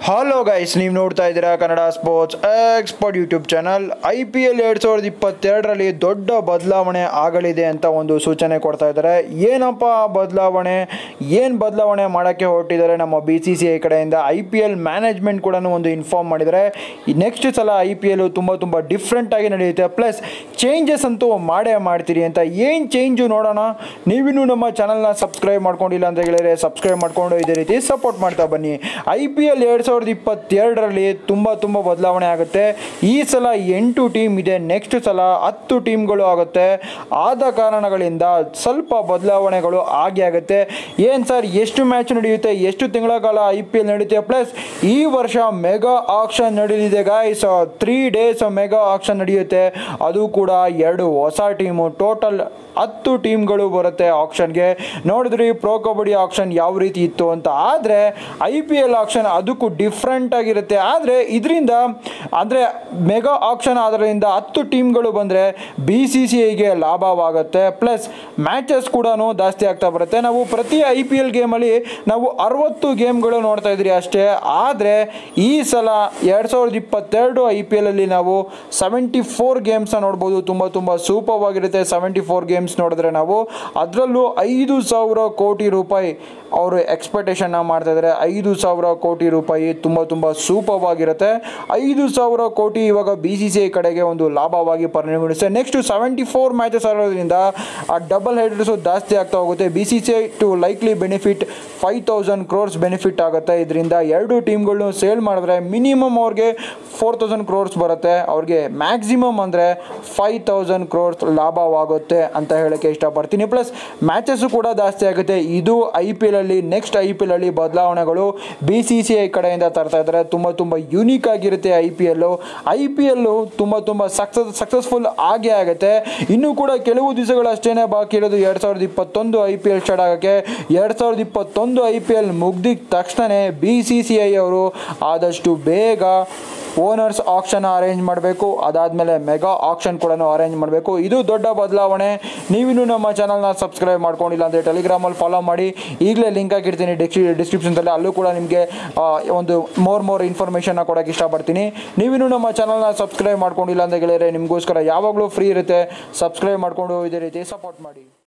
hello guys ನೀವು ನೋಡ್ತಾ ಇದ್ದೀರಾ Kannada sports expert YouTube channel I P L ಎರಡು ಸಾವಿರದ ಇಪ್ಪತ್ತೆರಡರಲ್ಲಿ ದೊಡ್ಡ ಬದಲಾವಣೆ ಆಗಲಿದೆ ಅಂತ ಒಂದು ಸೂಚನೆ ಕೊಡ್ತಾ ಇದ್ದಾರೆ ಏನಪ್ಪ ಆ ಬದಲಾವಣೆ ಏನು ಬದಲಾವಣೆ ಮಾಡೋಕ್ಕೆ ಹೊರಟಿದ್ದಾರೆ ನಮ್ಮ ಬಿ ಸಿ ಸಿ ಐ ಕಡೆಯಿಂದ ಐ ಪಿ ಎಲ್ ಮ್ಯಾನೇಜ್ಮೆಂಟ್ ಕೂಡ ಒಂದು ಇನ್ಫಾರ್ಮ್ ಮಾಡಿದ್ದಾರೆ ನೆಕ್ಸ್ಟ್ ಸಲ ಐ ಪಿ ಎಲ್ ತುಂಬ ತುಂಬ ಡಿಫ್ರೆಂಟಾಗಿ ನಡೆಯುತ್ತೆ ಪ್ಲಸ್ ಚೇಂಜಸ್ ಅಂತೂ ಮಾಡೇ ಮಾಡ್ತೀರಿ ಅಂತ ಏನು ಚೇಂಜು ನೋಡೋಣ ನೀವಿನ್ನೂ ನಮ್ಮ ಚಾನಲ್ನ ಸಬ್ಸ್ಕ್ರೈಬ್ ಮಾಡ್ಕೊಂಡಿಲ್ಲ ಅಂತ ಹೇಳಿದ್ರೆ ಸಬ್ಸ್ಕ್ರೈಬ್ ಮಾಡ್ಕೊಂಡು ಇದೇ ರೀತಿ ಸಪೋರ್ಟ್ ಮಾಡ್ತಾ ಬನ್ನಿ ಐ ಪಿ ಎಲ್ ಎರಡು ಸಾವಿರದ ಇಪ್ಪತ್ತೆರಡರಲ್ಲಿ ತುಂಬ ತುಂಬ ಬದಲಾವಣೆ ಆಗುತ್ತೆ ಈ ಸಲ ಎಂಟು ಟೀಮ್ ಇದೆ ನೆಕ್ಸ್ಟ್ ಸಲ ಹತ್ತು ಟೀಮ್ಗಳು ಆಗುತ್ತೆ ಆದ ಕಾರಣಗಳಿಂದ ಸ್ವಲ್ಪ ಬದಲಾವಣೆಗಳು ಆಗೇ ಆಗುತ್ತೆ ಏನು ಸರ್ ಎಷ್ಟು ಮ್ಯಾಚ್ ನಡೆಯುತ್ತೆ ಎಷ್ಟು ತಿಂಗಳ ಕಾಲ ಐ ಪಿ ಎಲ್ ನಡೆಯುತ್ತೆ ಪ್ಲಸ್ ಈ ವರ್ಷ ಮೆಗಾ ಆಕ್ಷನ್ ನಡೆಯಲಿದೆ guys three days mega auction ನಡೆಯುತ್ತೆ ಅದು ಕೂಡ ಎರಡು ಹೊಸ ಟೀಮು ಟೋಟಲ್ ಹತ್ತು ಟೀಮ್ಗಳು ಬರುತ್ತೆ ಆಕ್ಷನ್ಗೆ ನೋಡಿದ್ರಿ ಪ್ರೋ ಕಬಡ್ಡಿ ಆಕ್ಷನ್ ಯಾವ ರೀತಿ ಇತ್ತು ಅಂತ ಆದರೆ ಐ ಪಿ ಎಲ್ ಆಕ್ಷನ್ ಅದಕ್ಕೂ ಡಿಫ್ರೆಂಟ್ ಆಗಿರುತ್ತೆ ಆದರೆ ಇದರಿಂದ ಅಂದರೆ ಮೆಗಾ ಆಕ್ಷನ್ ಆದ್ರಿಂದ ಹತ್ತು ಟೀಮ್ಗಳು ಬಂದರೆ ಬಿ ಸಿ ಸಿ ಐಗೆ ಲಾಭವಾಗುತ್ತೆ ಪ್ಲಸ್ ಮ್ಯಾಚಸ್ ಕೂಡ ಜಾಸ್ತಿ ಆಗ್ತಾ ಬರುತ್ತೆ ನಾವು ಪ್ರತಿ ಐ ಪಿ ಎಲ್ ಗೇಮಲ್ಲಿ ನಾವು ಅರವತ್ತು ಗೇಮ್ಗಳು ನೋಡ್ತಾ ಇದ್ರಿ ಅಷ್ಟೇ ಆದರೆ ಈ ಸಲ ಎರಡು ಸಾವಿರದ ಇಪ್ಪತ್ತೆರಡು ಐ ಪಿ ಎಲಲ್ಲಿ ನಾವು ಸೆವೆಂಟಿ ಫೋರ್ ಗೇಮ್ಸ್ನ ನೋಡ್ಬೋದು ತುಂಬ ತುಂಬ ಸೂಪರ್ವಾಗಿರುತ್ತೆ ಸೆವೆಂಟಿ ಫೋರ್ ಗೇಮ್ಸ್ ನೋಡಿದ್ರೆ ನಾವು ಅದರಲ್ಲೂ ಐದು ಸಾವಿರ ಕೋಟಿ ರೂಪಾಯಿ ಅವರು ಎಕ್ಸ್ಪೆಕ್ಟೇಷನ್ನ ಮಾಡ್ತಾ ಇದ್ದಾರೆ ಐದು ಸಾವಿರ ಕೋಟಿ ರೂಪಾಯಿ ತುಂಬ ತುಂಬ ಸೂಪರ್ವಾಗಿರುತ್ತೆ ಐದು ಸಾವಿರ ಕೋಟಿ ಇವಾಗ ಬಿ ಸಿ ಸಿ ಐ ಕಡೆಗೆ ಒಂದು ಲಾಭವಾಗಿ ಪರಿಣಮಿಸುತ್ತೆ ನೆಕ್ಸ್ಟ್ ಸೆವೆಂಟಿ ಫೋರ್ ಮ್ಯಾಚಸ್ ಆಡೋದ್ರಿಂದ ಆ ಡಬಲ್ ಹೆಡರ್ಸು ಜಾಸ್ತಿ ಆಗ್ತಾ ಹೋಗುತ್ತೆ B C C I to likely benefit five thousand crores benefit ಆಗುತ್ತೆ ಇದರಿಂದ ಎರಡು ಟೀಮ್ಗಳನ್ನು ಸೇಲ್ ಮಾಡಿದ್ರೆ ಮಿನಿಮಮ್ ಅವ್ರಿಗೆ ಫೋರ್ ತೌಸಂಡ್ ಕ್ರೋರ್ಸ್ ಬರುತ್ತೆ ಅವ್ರಿಗೆ ಮ್ಯಾಕ್ಸಿಮಮ್ ಅಂದರೆ ಫೈವ್ ತೌಸಂಡ್ ಕ್ರೋರ್ಸ್ ಲಾಭವಾಗುತ್ತೆ ಅಂತ ಹೇಳೋಕ್ಕೆ ಇಷ್ಟಪಡ್ತೀನಿ ಪ್ಲಸ್ ಮ್ಯಾಚಸ್ಸು ಕೂಡ ಜಾಸ್ತಿ ಆಗುತ್ತೆ ಇದು ಐ ಪಿ ಎಲಲ್ಲಿ ನೆಕ್ಸ್ಟ್ ಐ ಪಿ ಎಲಲ್ಲಿ ಬದಲಾವಣೆಗಳು ಬಿ ಸಿ ಸಿ ಐ ಕಡೆಯಿಂದ ತರ್ತಾ ಇದ್ದಾರೆ ತುಂಬ ತುಂಬ ಯುನೀಕ್ ಆಗಿರುತ್ತೆ ಐ ಪಿ ಎಲ್ಲು ಐ ಪಿ ಎಲ್ಲು ತುಂಬ ತುಂಬ ಸಕ್ಸಸ್ ಸಕ್ಸಸ್ಫುಲ್ ಆಗೇ ಆಗುತ್ತೆ ಇನ್ನೂ ಕೂಡ ಕೆಲವು ದಿವಸಗಳಷ್ಟೇ ಬಾಕಿ ಇರೋದು ಎರಡು ಸಾವಿರದ ಇಪ್ಪತ್ತೊಂದು ಐ ಪಿ ಎಲ್ ಸ್ಟಾರ್ಟ್ ಆಗೋಕ್ಕೆ ಎರಡು ಸಾವಿರದ ಇಪ್ಪತ್ತೊಂದು ಐ ಪಿ ಎಲ್ ಮುಗ್ದಿದ ತಕ್ಷಣವೇ ಬಿ ಸಿ ಸಿ ಐ ಅವರು ಆದಷ್ಟು ಬೇಗ ಓನರ್ಸ್ ಆಕ್ಷನ್ ಅರೇಂಜ್ ಮಾಡಬೇಕು ಅದಾದಮೇಲೆ ಮೆಗಾ ಆಕ್ಷನ್ ಕೂಡ ಅರೇಂಜ್ ಮಾಡಬೇಕು ಇದು ದೊಡ್ಡ ಬದಲಾವಣೆ ನೀವಿನ್ನೂ ನಮ್ಮ ಚಾನಲ್ನ ಸಬ್ಸ್ಕ್ರೈಬ್ ಮಾಡ್ಕೊಂಡಿಲ್ಲ ಅಂದರೆ ಟೆಲಿಗ್ರಾಮಲ್ಲಿ ಫಾಲೋ ಮಾಡಿ ಈಗಲೇ ಲಿಂಕ್ ಹಾಕಿರ್ತೀನಿ ಡಿಸ್ಕ್ರಿ ಡಿಸ್ಕ್ರಿಪ್ಷನ್ದಲ್ಲಿ ಅಲ್ಲೂ ಕೂಡ ನಿಮಗೆ ಆ, ಒಂದು ಮೋರ್ ಮೋರ್ ಇನ್ಫಾರ್ಮೇಷನ್ನ ಕೊಡೋಕ್ಕೆ ಇಷ್ಟಪಡ್ತೀನಿ ನೀವಿನ್ನೂ ನಮ್ಮ ಚಾನಲ್ನ ಸಬ್ಸ್ಕ್ರೈಬ್ ಮಾಡ್ಕೊಂಡಿಲ್ಲ ಅಂತ ಹೇಳಿದ್ರೆ ನಿಮಗೋಸ್ಕರ ಯಾವಾಗಲೂ ಫ್ರೀ ಇರುತ್ತೆ ಸಬ್ಸ್ಕ್ರೈಬ್ ಮಾಡಿಕೊಂಡು ಇದೇ ರೀತಿ ಸಪೋರ್ಟ್ ಮಾಡಿ